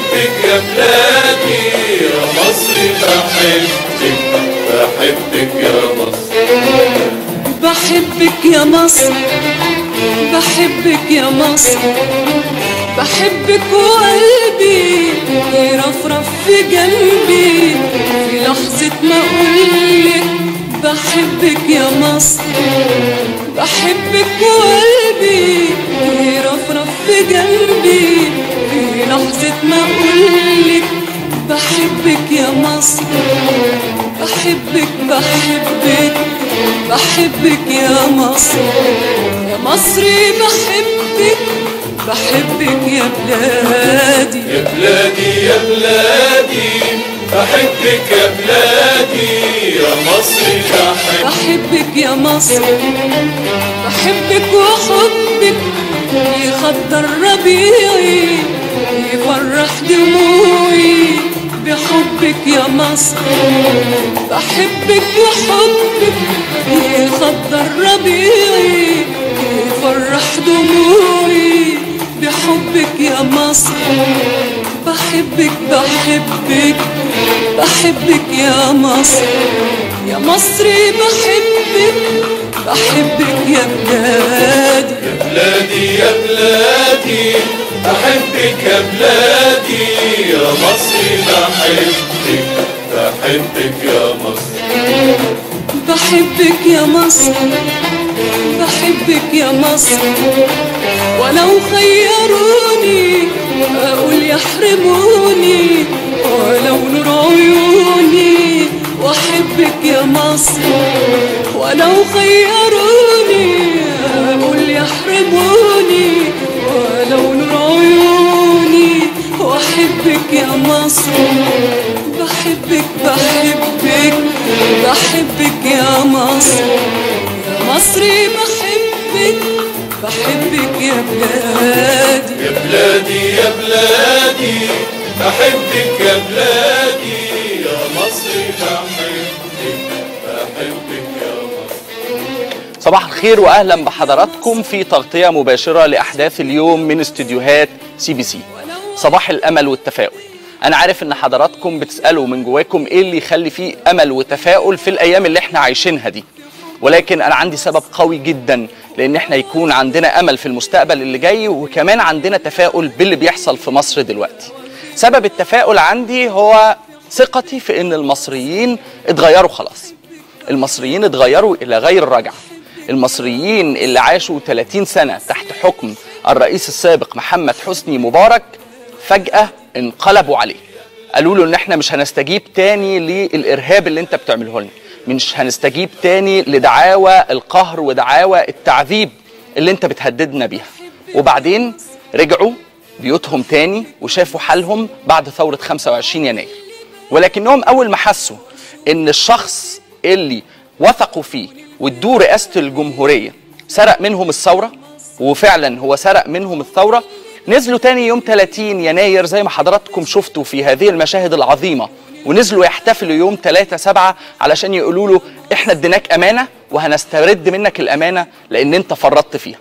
بحبك يا بلادي يا مصر بحبك بحبك يا مصر بحبك يا مصر بحبك يا مصر بحبك وقلبي يرفرف في جنبي في لحظة ما أقولك بحبك يا مصر بحبك وقلبي يرفرف في جنبي في لحظة ما أقولك بحبك يا مصر بحبك بحبك بحبك يا مصر يا مصري بحبك بحبك يا بلادي يا بلادي يا بلادي بحبك يا بلادي يا مصر بحبك بحبك يا مصر بحبك وحبك يخضر ربيعي يفرح دموعي بحبك يا مصر بحبك وحبك يخضر ربيعي يفرح دموعي بحبك يا مصر بحبك بحبك بحبك يا مصر يا مصري بحبك بحبك يا بلادي يا بلادي يا بلادي بحبك يا بلادي يا مصر بحبك بحبك يا مصر بحبك يا مصر بحبك يا مصر ولو خيروني اقول يحرموني ولو نور عيوني واحبك يا مصر ولو خيروني اقول يحرموني ولو نور عيوني واحبك يا مصر بحبك بحبك بحبك يا مصر يا مصري بحبك بحبك يا بلادي يا بلادي يا بلادي بحبك يا بلادي يا مصر بحبك بحبك يا مصر صباح الخير واهلا بحضراتكم في تغطيه مباشره لاحداث اليوم من استديوهات سي بي سي صباح الامل والتفاؤل انا عارف ان حضراتكم بتسالوا من جواكم ايه اللي يخلي فيه امل وتفاؤل في الايام اللي احنا عايشينها دي ولكن انا عندي سبب قوي جدا لان احنا يكون عندنا امل في المستقبل اللي جاي وكمان عندنا تفاؤل باللي بيحصل في مصر دلوقتي سبب التفاؤل عندي هو ثقتي في ان المصريين اتغيروا خلاص المصريين اتغيروا الى غير رجعه المصريين اللي عاشوا 30 سنه تحت حكم الرئيس السابق محمد حسني مبارك فجاه انقلبوا عليه قالوا له ان احنا مش هنستجيب تاني للارهاب اللي انت بتعمله لنا مش هنستجيب تاني لدعاوى القهر ودعاوى التعذيب اللي انت بتهددنا بيها وبعدين رجعوا بيوتهم تاني وشافوا حالهم بعد ثورة 25 يناير ولكنهم أول ما حسوا إن الشخص اللي وثقوا فيه وادوه رئاسة الجمهورية سرق منهم الثورة وفعلا هو سرق منهم الثورة نزلوا تاني يوم 30 يناير زي ما حضراتكم شفتوا في هذه المشاهد العظيمة ونزلوا يحتفلوا يوم 3 7 علشان يقولوا له احنا اديناك امانه وهنسترد منك الامانه لان انت فرطت فيها.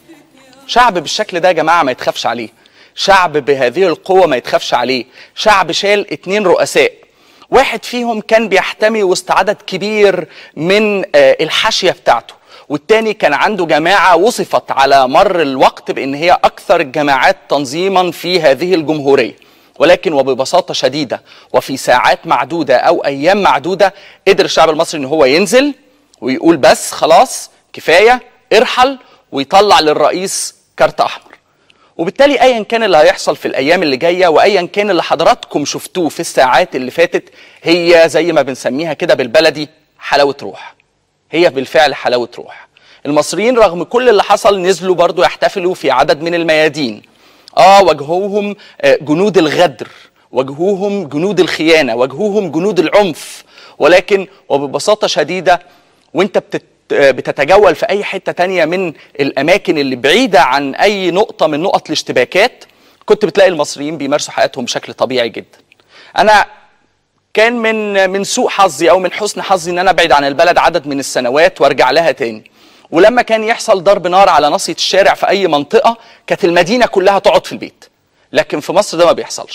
شعب بالشكل ده يا جماعه ما يتخافش عليه. شعب بهذه القوه ما يتخافش عليه. شعب شال اتنين رؤساء. واحد فيهم كان بيحتمي وسط عدد كبير من آه، الحاشيه بتاعته. والتاني كان عنده جماعه وصفت على مر الوقت بان هي اكثر الجماعات تنظيما في هذه الجمهوريه. ولكن وببساطة شديدة وفي ساعات معدودة أو أيام معدودة قدر الشعب المصري إن هو ينزل ويقول بس خلاص كفاية ارحل ويطلع للرئيس كارت أحمر وبالتالي أيا كان اللي هيحصل في الأيام اللي جاية وأيا كان اللي حضراتكم شفتوه في الساعات اللي فاتت هي زي ما بنسميها كده بالبلدي حلاوة روح هي بالفعل حلاوة روح المصريين رغم كل اللي حصل نزلوا برضو يحتفلوا في عدد من الميادين اه واجهوهم آه، جنود الغدر واجهوهم جنود الخيانه واجهوهم جنود العنف ولكن وببساطه شديده وانت بتت آه، بتتجول في اي حته تانية من الاماكن اللي بعيده عن اي نقطه من نقط الاشتباكات كنت بتلاقي المصريين بيمارسوا حياتهم بشكل طبيعي جدا انا كان من من سوء حظي او من حسن حظي ان انا ابعد عن البلد عدد من السنوات وارجع لها تاني ولما كان يحصل ضرب نار على ناصيه الشارع في اي منطقه كانت المدينه كلها تقعد في البيت لكن في مصر ده ما بيحصلش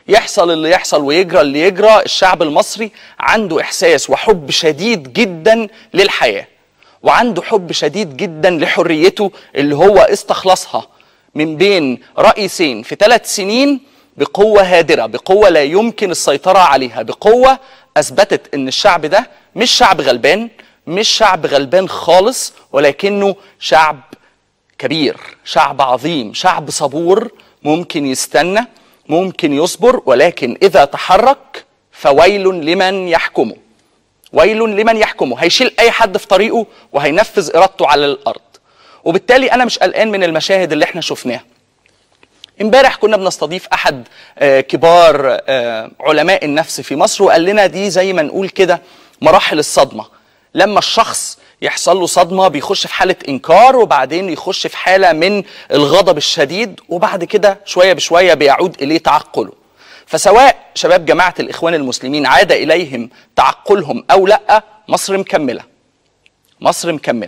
يحصل اللي يحصل ويجرى اللي يجرى الشعب المصري عنده احساس وحب شديد جدا للحياه وعنده حب شديد جدا لحريته اللي هو استخلصها من بين رئيسين في ثلاث سنين بقوه هادره بقوه لا يمكن السيطره عليها بقوه اثبتت ان الشعب ده مش شعب غلبان مش شعب غلبان خالص ولكنه شعب كبير شعب عظيم شعب صبور ممكن يستنى ممكن يصبر ولكن اذا تحرك فويل لمن يحكمه ويل لمن يحكمه هيشيل اي حد في طريقه وهينفذ ارادته على الارض وبالتالي انا مش قلقان من المشاهد اللي احنا شفناها امبارح كنا بنستضيف احد آه، كبار آه، علماء النفس في مصر وقال لنا دي زي ما نقول كده مراحل الصدمه لما الشخص يحصل له صدمه بيخش في حاله انكار وبعدين يخش في حاله من الغضب الشديد وبعد كده شويه بشويه بيعود اليه تعقله فسواء شباب جماعه الاخوان المسلمين عاد اليهم تعقلهم او لا مصر مكمله مصر مكمله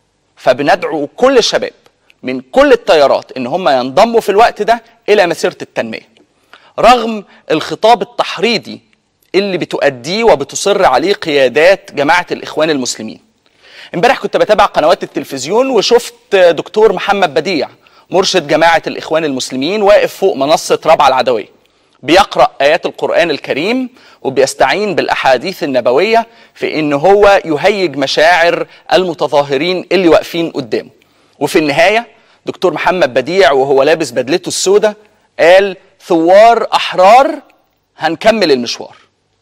فبندعو كل الشباب من كل التيارات ان هم ينضموا في الوقت ده الى مسيره التنميه رغم الخطاب التحريضي اللي بتؤديه وبتصر عليه قيادات جماعه الاخوان المسلمين امبارح كنت بتابع قنوات التلفزيون وشفت دكتور محمد بديع مرشد جماعه الاخوان المسلمين واقف فوق منصه رابعه العدويه بيقرا ايات القران الكريم وبيستعين بالاحاديث النبويه في ان هو يهيج مشاعر المتظاهرين اللي واقفين قدامه وفي النهايه دكتور محمد بديع وهو لابس بدلته السوداء قال ثوار احرار هنكمل المشوار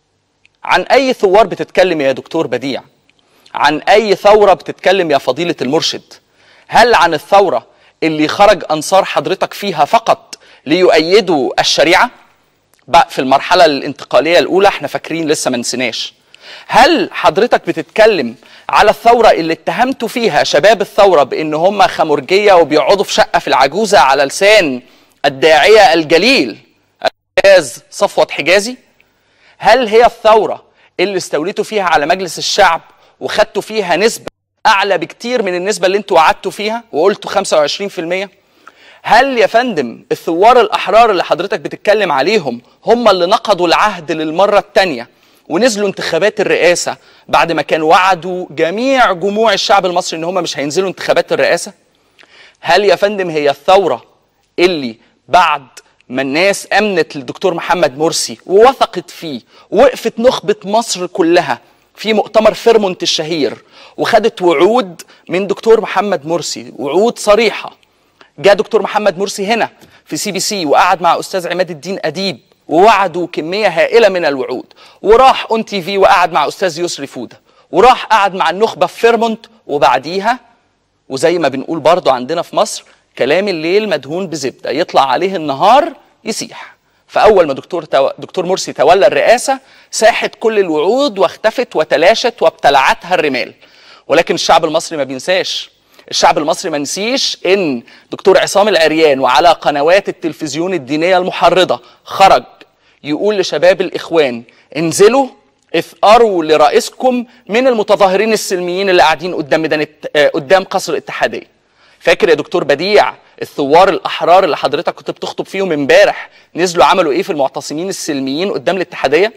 عن اي ثوار بتتكلم يا دكتور بديع عن اي ثوره بتتكلم يا فضيله المرشد هل عن الثوره اللي خرج انصار حضرتك فيها فقط ليؤيدوا الشريعه بقى في المرحله الانتقاليه الاولى احنا فاكرين لسه ما نسيناش هل حضرتك بتتكلم على الثوره اللي اتهمتوا فيها شباب الثوره بان هم خمرجيه وبيقعدوا في شقه في العجوزه على لسان الداعيه الجليل الاستاذ صفوت حجازي هل هي الثوره اللي استوليتوا فيها على مجلس الشعب وخدتوا فيها نسبه اعلى بكتير من النسبه اللي انتوا وعدتوا فيها وقلتوا 25% هل يا فندم الثوار الاحرار اللي حضرتك بتتكلم عليهم هم اللي نقضوا العهد للمره الثانيه ونزلوا انتخابات الرئاسه بعد ما كانوا وعدوا جميع جموع الشعب المصري ان هم مش هينزلوا انتخابات الرئاسه هل يا فندم هي الثوره اللي بعد ما الناس امنت للدكتور محمد مرسي ووثقت فيه وقفت نخبه مصر كلها في مؤتمر فيرمونت الشهير وخدت وعود من دكتور محمد مرسي وعود صريحه جاء دكتور محمد مرسي هنا في سي بي سي وقعد مع استاذ عماد الدين اديب ووعدوا كميه هائله من الوعود وراح اون تي في وقعد مع استاذ يسري فوده وراح قعد مع النخبه في فيرمونت وبعديها وزي ما بنقول برضو عندنا في مصر كلام الليل مدهون بزبده يطلع عليه النهار يسيح فاول ما دكتور تو... دكتور مرسي تولى الرئاسه ساحت كل الوعود واختفت وتلاشت وابتلعتها الرمال ولكن الشعب المصري ما بينساش الشعب المصري ما نسيش ان دكتور عصام العريان وعلى قنوات التلفزيون الدينيه المحرضه خرج يقول لشباب الاخوان انزلوا اثأروا لرئيسكم من المتظاهرين السلميين اللي قاعدين قدام ميدان الت- آه، قدام قصر الاتحاديه فاكر يا دكتور بديع الثوار الاحرار اللي حضرتك كنت بتخطب فيهم امبارح نزلوا عملوا ايه في المعتصمين السلميين قدام الاتحاديه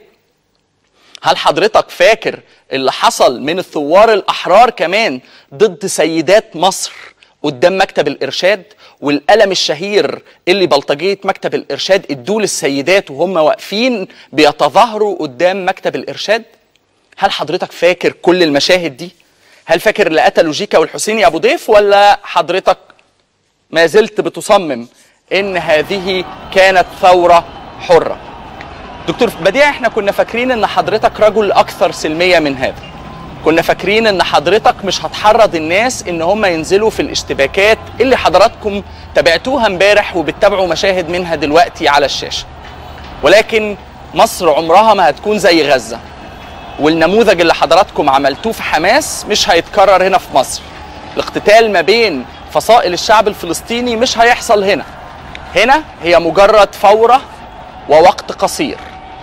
هل حضرتك فاكر اللي حصل من الثوار الأحرار كمان ضد سيدات مصر قدام مكتب الإرشاد والألم الشهير اللي بلطجية مكتب الإرشاد ادوه للسيدات وهم واقفين بيتظاهروا قدام مكتب الإرشاد هل حضرتك فاكر كل المشاهد دي هل فاكر اللي قتلوا جيكا والحسيني أبو ضيف ولا حضرتك ما زلت بتصمم ان هذه كانت ثوره حره دكتور بديع احنا كنا فاكرين ان حضرتك رجل اكثر سلميه من هذا كنا فاكرين ان حضرتك مش هتحرض الناس ان هم ينزلوا في الاشتباكات اللي حضراتكم تابعتوها امبارح وبتتابعوا مشاهد منها دلوقتي على الشاشه ولكن مصر عمرها ما هتكون زي غزه والنموذج اللي حضراتكم عملتوه في حماس مش هيتكرر هنا في مصر الاقتتال ما بين فصائل الشعب الفلسطيني مش هيحصل هنا هنا هي مجرد فورة ووقت قصير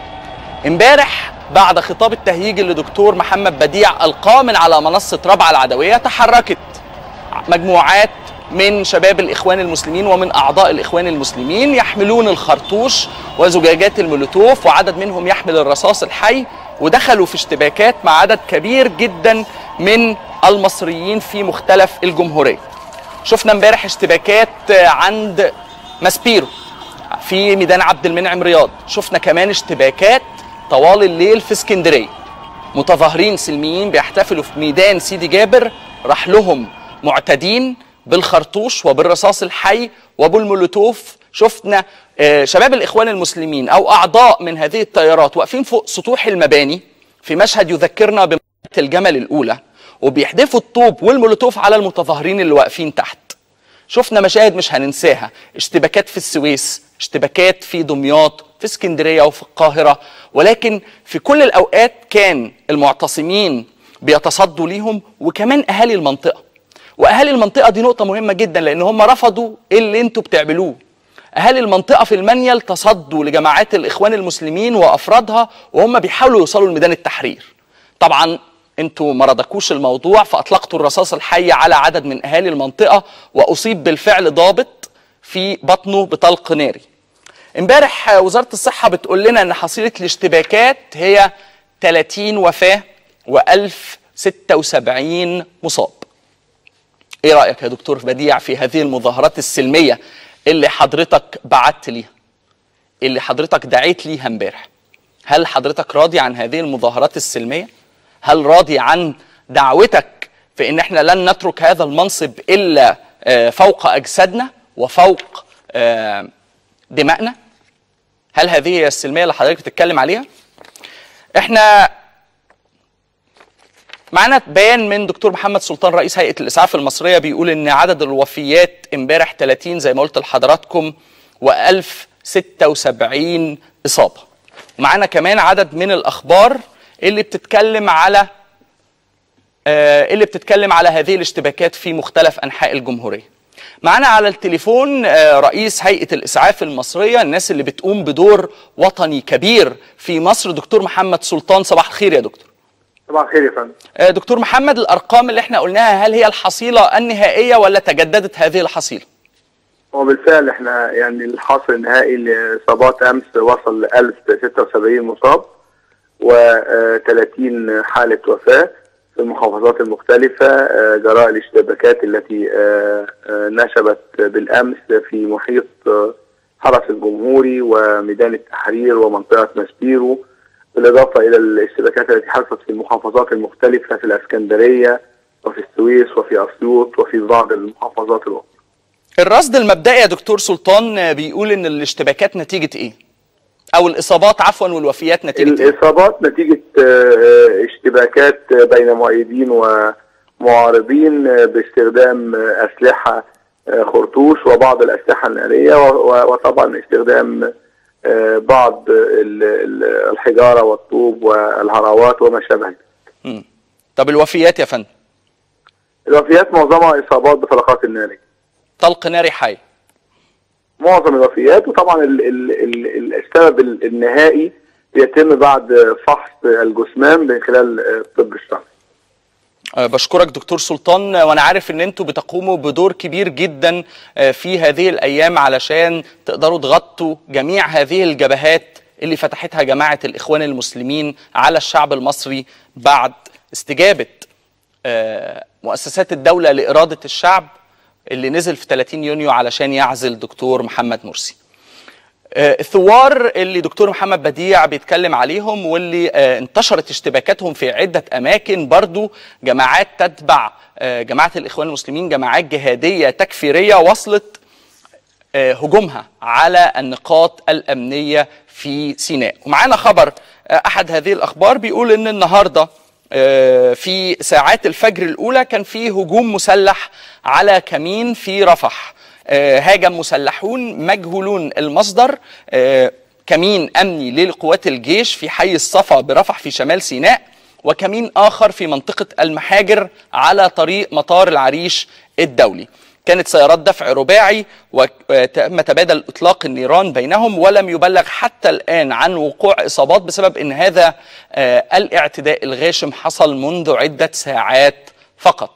امبارح بعد خطاب التهييج اللي دكتور محمد بديع ألقاه من على منصة رابعة العدوية تحركت مجموعات من شباب الاخوان المسلمين ومن اعضاء الاخوان المسلمين يحملون الخرطوش وزجاجات المولوتوف وعدد منهم يحمل الرصاص الحي ودخلوا في اشتباكات مع عدد كبير جدا من المصريين في مختلف الجمهوريه. شفنا امبارح اشتباكات عند ماسبيرو في ميدان عبد المنعم رياض، شفنا كمان اشتباكات طوال الليل في اسكندريه. متظاهرين سلميين بيحتفلوا في ميدان سيدي جابر راح لهم معتدين بالخرطوش وبالرصاص الحي وبالمولوتوف شفنا آه، شباب الاخوان المسلمين او اعضاء من هذه التيارات واقفين فوق سطوح المباني في مشهد يذكرنا بمعركه الجمل الاولى وبيحدفوا الطوب والمولوتوف على المتظاهرين اللي واقفين تحت شفنا مشاهد مش هننساها اشتباكات في السويس اشتباكات في دمياط في اسكندرية وفي القاهرة ولكن في كل الأوقات كان المعتصمين بيتصدوا ليهم وكمان أهالي المنطقة وأهالي المنطقة دي نقطة مهمة جدا لأن هم رفضوا اللي انتوا بتعملوه أهالي المنطقة في المنيل تصدوا لجماعات الإخوان المسلمين وأفرادها وهم بيحاولوا يوصلوا لميدان التحرير طبعا انتوا ما رضكوش الموضوع فاطلقتوا الرصاص الحي على عدد من اهالي المنطقه واصيب بالفعل ضابط في بطنه بطلق ناري. امبارح وزاره الصحه بتقول لنا ان حصيله الاشتباكات هي 30 وفاه و1076 مصاب. ايه رايك يا دكتور بديع في هذه المظاهرات السلميه اللي حضرتك بعت ليها؟ اللي حضرتك دعيت ليها امبارح؟ هل حضرتك راضي عن هذه المظاهرات السلميه؟ هل راضي عن دعوتك في ان احنا لن نترك هذا المنصب الا آه، فوق اجسادنا وفوق آه، دمائنا هل هذه هي السلميه اللي حضرتك بتتكلم عليها احنا معانا بيان من دكتور محمد سلطان رئيس هيئه الاسعاف المصريه بيقول ان عدد الوفيات امبارح 30 زي ما قلت لحضراتكم و1076 اصابه ومعانا كمان عدد من الاخبار اللي بتتكلم على آه، اللي بتتكلم على هذه الاشتباكات في مختلف انحاء الجمهوريه. معانا على التليفون آه، رئيس هيئه الاسعاف المصريه الناس اللي بتقوم بدور وطني كبير في مصر دكتور محمد سلطان صباح الخير يا دكتور. صباح الخير يا فندم آه، دكتور محمد الارقام اللي احنا قلناها هل هي الحصيله النهائيه ولا تجددت هذه الحصيله؟ هو بالفعل احنا يعني الحاصل النهائي لاصابات امس وصل ل 1076 مصاب و30 حاله وفاه في المحافظات المختلفة آه، جراء الاشتباكات التي آه، آه، نشبت بالأمس في محيط آه، حرس الجمهوري وميدان التحرير ومنطقة ماسبيرو بالإضافة إلى الاشتباكات التي حدثت في المحافظات المختلفة في الإسكندرية وفي السويس وفي أسيوط وفي بعض المحافظات الأخرى الرصد المبدئي يا دكتور سلطان آه، بيقول ان الاشتباكات نتيجه ايه؟ او الاصابات عفوا والوفيات نتيجه ايه؟ الإصابات نتيجة آه، اشتباكات بين مؤيدين ومعارضين آه، باستخدام آه، أسلحة آه، خرطوش وبعض الأسلحة النارية و- و- وطبعا استخدام آه، بعض ال- ال- الحجارة والطوب والهراوات وما شابه ذلك. مم. طب الوفيات يا فندم الوفيات معظمها إصابات بطلقات النارية طلق ناري حي معظم الوفيات وطبعا ال ال ال السبب ال- النهائي بيتم بعد فحص الجثمان من خلال آه، الطب الشرعي آه، بشكرك دكتور سلطان آه، وانا عارف ان انتوا بتقوموا بدور كبير جدا آه، في هذه الايام علشان تقدروا تغطوا جميع هذه الجبهات اللي فتحتها جماعه الاخوان المسلمين على الشعب المصري بعد استجابه آه، مؤسسات الدوله لاراده الشعب اللي نزل في 30 يونيو علشان يعزل دكتور محمد مرسي. آه، الثوار اللي دكتور محمد بديع بيتكلم عليهم واللي آه، انتشرت اشتباكاتهم في عدة أماكن برضو جماعات تتبع آه، جماعة الإخوان المسلمين جماعات جهادية تكفيرية وصلت آه، هجومها على النقاط الأمنية في سيناء ومعانا خبر آه، أحد هذه الأخبار بيقول إن النهاردة آه، في ساعات الفجر الأولى كان في هجوم مسلح على كمين في رفح آه، هاجم مسلحون مجهولون المصدر آه، كمين أمني لقوات الجيش في حي الصفا برفح في شمال سيناء وكمين آخر في منطقة المحاجر على طريق مطار العريش الدولي كانت سيارات دفع رباعي وتم تبادل اطلاق النيران بينهم ولم يبلغ حتى الان عن وقوع اصابات بسبب ان هذا آه، الاعتداء الغاشم حصل منذ عده ساعات فقط.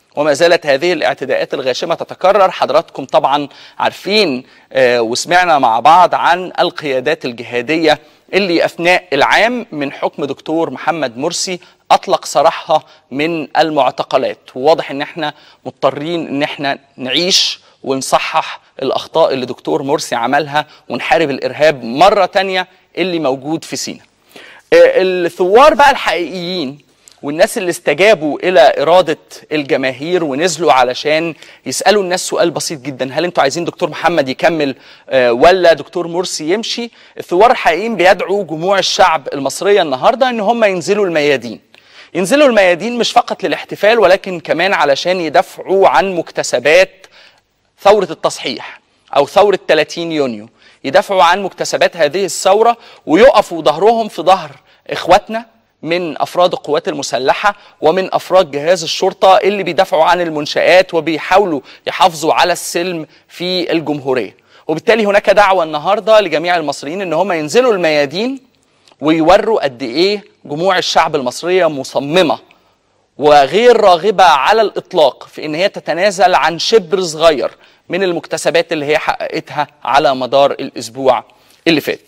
وما زالت هذه الاعتداءات الغاشمة تتكرر حضراتكم طبعا عارفين آه، وسمعنا مع بعض عن القيادات الجهادية اللي أثناء العام من حكم دكتور محمد مرسي أطلق سراحها من المعتقلات وواضح إن احنا مضطرين إن احنا نعيش ونصحح الأخطاء اللي دكتور مرسي عملها ونحارب الإرهاب مرة تانية اللي موجود في سينا آه، الثوار بقى الحقيقيين والناس اللي استجابوا الى اراده الجماهير ونزلوا علشان يسالوا الناس سؤال بسيط جدا هل انتوا عايزين دكتور محمد يكمل آه، ولا دكتور مرسي يمشي الثوار الحقيقيين بيدعوا جموع الشعب المصريه النهارده ان هم ينزلوا الميادين ينزلوا الميادين مش فقط للاحتفال ولكن كمان علشان يدافعوا عن مكتسبات ثورة التصحيح أو ثورة 30 يونيو يدافعوا عن مكتسبات هذه الثورة ويقفوا ظهرهم في ظهر إخواتنا من أفراد القوات المسلحة ومن أفراد جهاز الشرطة اللي بيدافعوا عن المنشآت وبيحاولوا يحافظوا على السلم في الجمهورية وبالتالي هناك دعوة النهاردة لجميع المصريين إن هم ينزلوا الميادين ويوروا قد إيه جموع الشعب المصرية مصممة وغير راغبة على الإطلاق في إن هي تتنازل عن شبر صغير من المكتسبات اللي هي حققتها على مدار الأسبوع اللي فات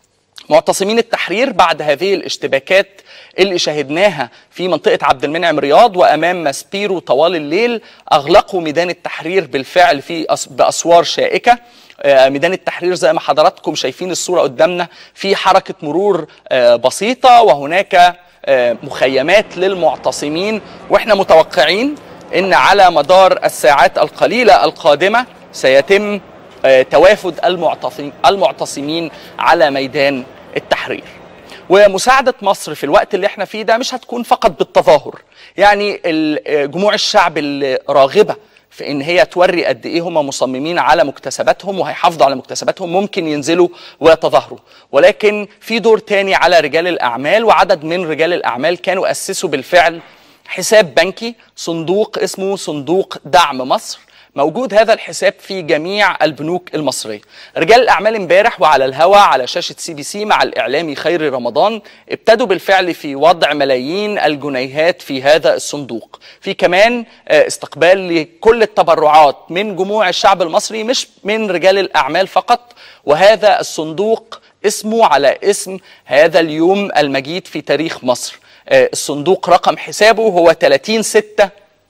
معتصمين التحرير بعد هذه الاشتباكات اللي شهدناها في منطقة عبد المنعم رياض وأمام ماسبيرو طوال الليل أغلقوا ميدان التحرير بالفعل في أس- بأسوار شائكة آه، ميدان التحرير زي ما حضراتكم شايفين الصورة قدامنا في حركة مرور آه، بسيطة وهناك آه، مخيمات للمعتصمين واحنا متوقعين ان على مدار الساعات القليلة القادمة سيتم آه، توافد المعتصم- المعتصمين على ميدان التحرير ومساعدة مصر في الوقت اللي احنا فيه ده مش هتكون فقط بالتظاهر يعني ال- آه، جموع الشعب الراغبة في ان هي توري قد ايه هم مصممين على مكتسباتهم وهيحافظوا على مكتسباتهم ممكن ينزلوا ويتظاهروا ولكن في دور تاني على رجال الاعمال وعدد من رجال الاعمال كانوا اسسوا بالفعل حساب بنكي صندوق اسمه صندوق دعم مصر موجود هذا الحساب في جميع البنوك المصريه. رجال الاعمال امبارح وعلى الهوا على شاشه سي بي سي مع الاعلامي خيري رمضان ابتدوا بالفعل في وضع ملايين الجنيهات في هذا الصندوق. في كمان آه، استقبال لكل التبرعات من جموع الشعب المصري مش من رجال الاعمال فقط وهذا الصندوق اسمه على اسم هذا اليوم المجيد في تاريخ مصر. آه، الصندوق رقم حسابه هو 30 6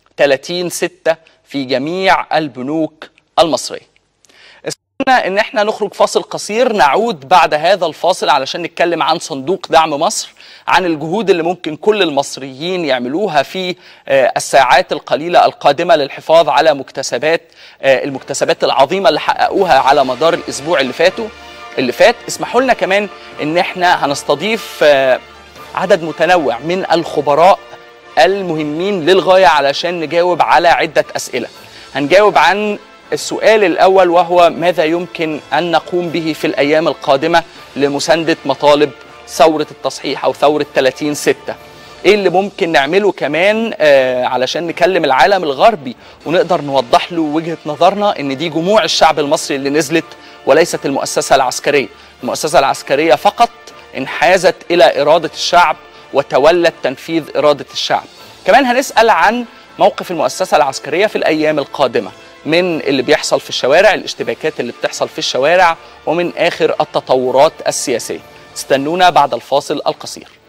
30 6 في جميع البنوك المصريه. استنى ان احنا نخرج فاصل قصير نعود بعد هذا الفاصل علشان نتكلم عن صندوق دعم مصر عن الجهود اللي ممكن كل المصريين يعملوها في آه، الساعات القليله القادمه للحفاظ على مكتسبات آه، المكتسبات العظيمه اللي حققوها على مدار الاسبوع اللي فاتوا اللي فات اسمحوا لنا كمان ان احنا هنستضيف آه، عدد متنوع من الخبراء المهمين للغايه علشان نجاوب على عده اسئله. هنجاوب عن السؤال الاول وهو ماذا يمكن ان نقوم به في الايام القادمه لمسانده مطالب ثوره التصحيح او ثوره 30 6 ايه اللي ممكن نعمله كمان آه علشان نكلم العالم الغربي ونقدر نوضح له وجهه نظرنا ان دي جموع الشعب المصري اللي نزلت وليست المؤسسه العسكريه المؤسسه العسكريه فقط انحازت الى اراده الشعب وتولت تنفيذ اراده الشعب كمان هنسال عن موقف المؤسسه العسكريه في الايام القادمه من اللي بيحصل في الشوارع الاشتباكات اللي بتحصل في الشوارع ومن اخر التطورات السياسيه استنونا بعد الفاصل القصير